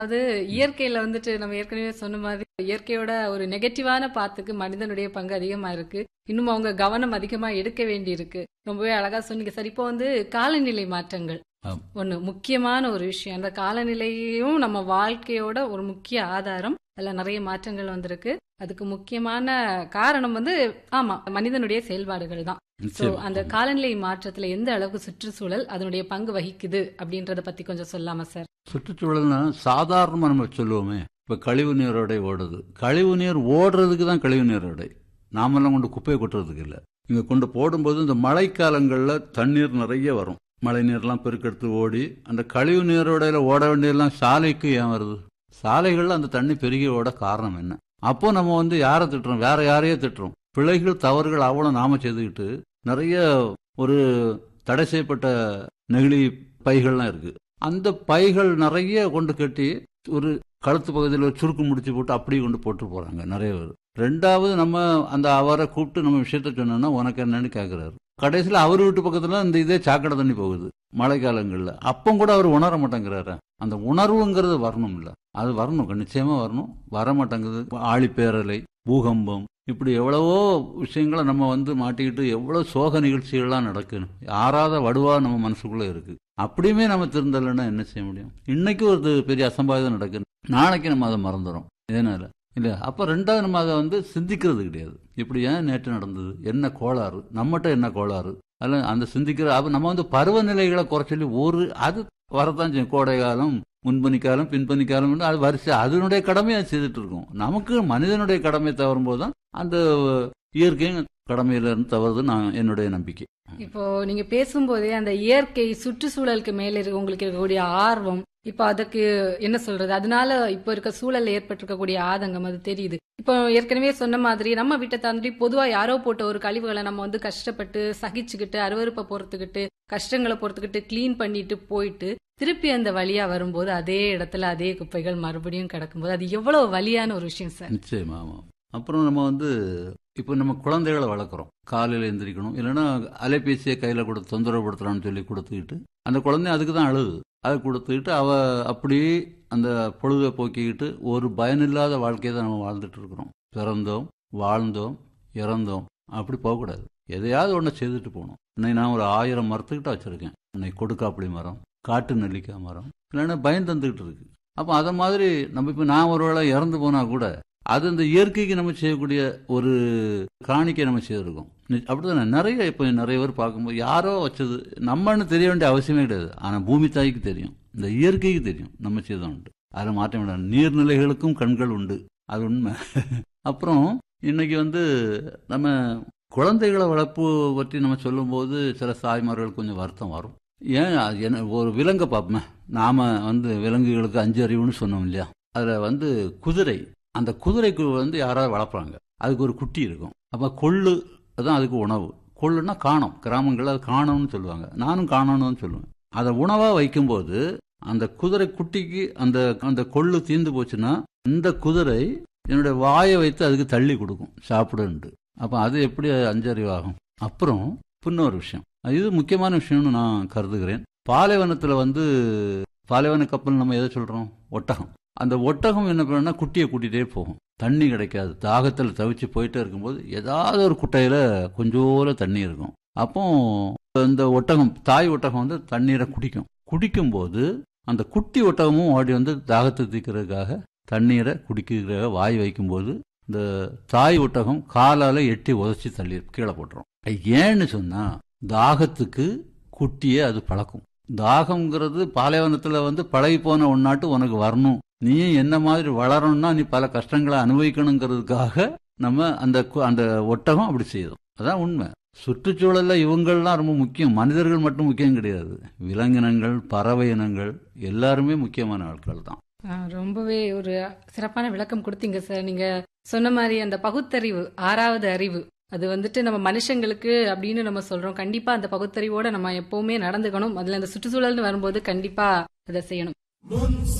அது இயற்கையில வந்துட்டு நம்ம ஏற்கனவே சொன்ன மாதிரி இயற்கையோட ஒரு நெகட்டிவான பாத்துக்கு மனிதனுடைய பங்கு அதிகமா இருக்கு இன்னும் அவங்க கவனம் அதிகமா எடுக்க வேண்டி இருக்கு ரொம்பவே அழகா சொன்னீங்க சார் இப்போ வந்து காலநிலை மாற்றங்கள் ஆம். ஒண்ணு முக்கியமான ஒரு விஷயம் அந்த காலநிலையும் நம்ம வாழ்க்கையோட ஒரு முக்கிய ஆதாரம் அதுல நிறைய மாற்றங்கள் வந்திருக்கு அதுக்கு முக்கியமான காரணம் வந்து ஆமா மனிதனுடைய செயல்பாடுகள் தான் சோ நிச்சயம். அந்த காலநிலை மாற்றத்துல எந்த அளவுக்கு சுற்றுச்சூழல் அதனுடைய பங்கு வகிக்குது அப்படின்றத பத்தி கொஞ்சம் சொல்லாமா சார் சுற்றுச்சூழல்னா சாதாரணமா நம்ம சொல்லுவோமே இப்ப கழிவு நீரோடை ஓடுது கழிவு நீர் ஓடுறதுக்கு தான் கழிவு நீரோடை நாமெல்லாம் கொண்டு குப்பையை கொட்டுறதுக்கு இல்லை இங்க கொண்டு போடும்போது இந்த மழைக்காலங்கள்ல தண்ணீர் நிறைய வரும் மழை நீர்லாம் பெருக்கெடுத்து ஓடி அந்த கழிவு நீரோடையில ஓட வேண்டியதெல்லாம் சாலைக்கு ஏன் வருது சாலைகள்ல அந்த தண்ணி பெருகி ஓட காரணம் என்ன அப்போ நம்ம வந்து யாரை திட்டுறோம் வேற யாரையே திட்டுறோம் பிழைகள் தவறுகள் அவ்வளவு நாம செய்துக்கிட்டு நிறைய ஒரு தடை செய்யப்பட்ட நெகிழி பைகள்லாம் இருக்கு அந்த பைகள் நிறைய கொண்டு கட்டி ஒரு கழுத்து பகுதியில் ஒரு சுருக்கு முடிச்சு போட்டு அப்படியே கொண்டு போட்டு போறாங்க நிறைய பேர் ரெண்டாவது நம்ம அந்த அவரை கூப்பிட்டு நம்ம விஷயத்த சொன்னோம்னா உனக்கு என்னன்னு கேட்கிறாரு கடைசியில் அவர் வீட்டு பக்கத்துல இந்த இதே சாக்கடை தண்ணி போகுது மழை காலங்கள்ல அப்போ கூட அவர் உணர மாட்டேங்கிறாரு அந்த உணர்வுங்கிறது வரணும் இல்ல அது வரணும் நிச்சயமா வரணும் வர மாட்டேங்குது ஆழிப்பேரலை பூகம்பம் இப்படி எவ்வளவோ விஷயங்களை நம்ம வந்து மாட்டிக்கிட்டு எவ்வளவு சோக நிகழ்ச்சிகள்லாம் நடக்குது ஆறாத வடுவா நம்ம மனசுக்குள்ள இருக்கு அப்படியுமே நம்ம திருந்தலைன்னா என்ன செய்ய முடியும் இன்னைக்கு ஒரு பெரிய அசம்பாவிதம் நடக்குது நாளைக்கு நம்ம அதை மறந்துடும் இதனால இல்ல அப்ப ரெண்டாவது நம்ம அதை வந்து சிந்திக்கிறது கிடையாது இப்படி ஏன் நேற்று நடந்தது என்ன கோளாறு நம்மகிட்ட என்ன கோளாறு அதில் அந்த சிந்திக்கிற அப்ப நம்ம வந்து பருவநிலைகளை குறை சொல்லி ஒரு அது வரத்தான் செய்யும் கோடை காலம் முன்பனி காலம் பின்பனி காலம் அது வரிசை அதனுடைய கடமையை அது செய்துட்டு இருக்கோம் நமக்கு மனிதனுடைய கடமை தவறும் போது தான் அந்த இயற்கையும் கடமையில இருந்து தவறுது நான் என்னுடைய நம்பிக்கை இப்போ நீங்க பேசும்போதே அந்த இயற்கை சுற்றுச்சூழலுக்கு மேல இருக்க உங்களுக்கு இருக்கக்கூடிய ஆர்வம் இப்போ அதுக்கு என்ன சொல்றது அதனால இப்போ இருக்க சூழல்ல ஏற்பட்டிருக்கக்கூடிய ஆதங்கம் அது தெரியுது இப்போ ஏற்கனவே சொன்ன மாதிரி நம்ம வீட்டை தாண்டி பொதுவா யாரோ போட்ட ஒரு கழிவுகளை நம்ம வந்து கஷ்டப்பட்டு சகிச்சுக்கிட்டு அருவருப்பை பொறுத்துக்கிட்டு கஷ்டங்களை பொறுத்துக்கிட்டு க்ளீன் பண்ணிட்டு போயிட்டு திருப்பி அந்த வழியா வரும்போது அதே இடத்துல அதே குப்பைகள் மறுபடியும் கிடக்கும்போது அது எவ்வளவு வலியான ஒரு விஷயம் சார் நிச்சயமா ஆமாம் அப்புறம் நம்ம வந்து இப்போ நம்ம குழந்தைகளை வளர்க்குறோம் காலையில் எந்திரிக்கணும் இல்லைன்னா அலைபேசியை கையில் கொடுத்து தொந்தரவுப்படுத்துறான்னு சொல்லி கொடுத்துக்கிட்டு அந்த குழந்தை அதுக்கு தான் அழுது அதை கொடுத்துக்கிட்டு அவ அப்படியே அந்த பொழுதை போக்கிக்கிட்டு ஒரு பயனில்லாத வாழ்க்கையை தான் நம்ம வாழ்ந்துட்டு இருக்கிறோம் பிறந்தோம் வாழ்ந்தோம் இறந்தோம் அப்படி போகக்கூடாது எதையாவது ஒன்று செய்துட்டு போகணும் இன்னைக்கு நான் ஒரு ஆயிரம் மரத்துக்கிட்ட வச்சிருக்கேன் இன்னைக்கு கொடுக்காப்புளி மரம் காட்டு நெல்லிக்காய் மரம் இல்லைன்னா பயம் தந்துக்கிட்டு இருக்கு அப்போ அதை மாதிரி நம்ம இப்போ நான் ஒரு வேளை இறந்து போனா கூட அது அந்த இயற்கைக்கு நம்ம செய்யக்கூடிய ஒரு காணிக்கை நம்ம செய்திருக்கோம் நி- அப்படிதானே நிறைய இப்போ நிறைய பேர் பார்க்கும்போது யாரோ வச்சது நம்மன்னு தெரிய வேண்டிய அவசியமே கிடையாது ஆனால் பூமி தாய்க்கு தெரியும் இந்த இயற்கைக்கு தெரியும் நம்ம செய்தோம்ட்டு அதில் மாற்றம் விடாது நீர்நிலைகளுக்கும் கண்கள் உண்டு அது உண்மை அப்புறம் இன்னைக்கு வந்து நம்ம குழந்தைகளை வளர்ப்பு பற்றி நம்ம சொல்லும்போது சில தாய்மார்களுக்கு கொஞ்சம் வருத்தம் வரும் ஏன் அது என்ன ஒரு விலங்கை பார்ப்போமே நாம வந்து விலங்குகளுக்கு அஞ்சு அறிவுன்னு சொன்னோம் இல்லையா அதில் வந்து குதிரை அந்த குதிரைக்கு வந்து யாராவது வளர்ப்பாங்க அதுக்கு ஒரு குட்டி இருக்கும் அப்போ கொள்ளு தான் அதுக்கு உணவு கொள்ளுன்னா காணம் கிராமங்களில் அது காணம்னு சொல்லுவாங்க நானும் காணம்னு தான் சொல்லுவேன் அதை உணவாக வைக்கும்போது அந்த குதிரை குட்டிக்கு அந்த அந்த கொள்ளு தீந்து போச்சுன்னா இந்த குதிரை என்னுடைய வாயை வைத்து அதுக்கு தள்ளி கொடுக்கும் சாப்பிடுன்ட்டு அப்போ அது எப்படி அஞ்சறிவாகும் அப்புறம் இன்னொரு விஷயம் இது முக்கியமான விஷயம்னு நான் கருதுகிறேன் பாலைவனத்தில் வந்து பாலைவன கப்பல் நம்ம எதை சொல்கிறோம் ஒட்டகம் அந்த ஒட்டகம் என்ன பண்ணுன்னா குட்டியை கூட்டிகிட்டே போகும் தண்ணி கிடைக்காது தாகத்தில் தவிச்சு போயிட்டே இருக்கும்போது ஏதாவது ஒரு குட்டையில் கொஞ்சோல தண்ணி இருக்கும் அப்போ இந்த ஒட்டகம் தாய் ஒட்டகம் வந்து தண்ணீரை குடிக்கும் குடிக்கும்போது அந்த குட்டி ஒட்டகமும் ஓடி வந்து தாகத்தை தீர்க்கறதுக்காக தண்ணீரை குடிக்கிற வாய் வைக்கும்போது இந்த தாய் ஒட்டகம் காலால எட்டி உதச்சி தள்ளி கீழே போட்டுரும் அது ஏன்னு சொன்னா தாகத்துக்கு குட்டியே அது பழக்கும் தாகம்ங்கிறது பாலைவனத்துல வந்து பழகி போன ஒன்னாட்டு உனக்கு வரணும் நீயும் என்ன மாதிரி வளரணும்னா நீ பல கஷ்டங்களை அனுபவிக்கணுங்கிறதுக்காக நம்ம அந்த கு- அந்த ஒட்டகம் அப்படி செய்யும் அதான் உண்மை சுற்றுச்சூழல்ல இவங்கள்லாம் ரொம்ப முக்கியம் மனிதர்கள் மட்டும் முக்கியம் கிடையாது விலங்கினங்கள் பறவை இனங்கள் எல்லாருமே முக்கியமான ஆட்கள் தான் ஆ, ரொம்பவே ஒரு சிறப்பான விளக்கம் கொடுத்தீங்க சார் நீங்க சொன்ன மாதிரி அந்த பகுத்தறிவு ஆறாவது அறிவு அது வந்துட்டு நம்ம மனுஷங்களுக்கு அப்படின்னு நம்ம சொல்றோம் கண்டிப்பா அந்த பகுத்தறிவோட நம்ம எப்பவுமே நடந்துக்கணும் அதுல அந்த சுற்றுச்சூழல்னு வரும்போது கண்டிப்பா அதை செய்யணும்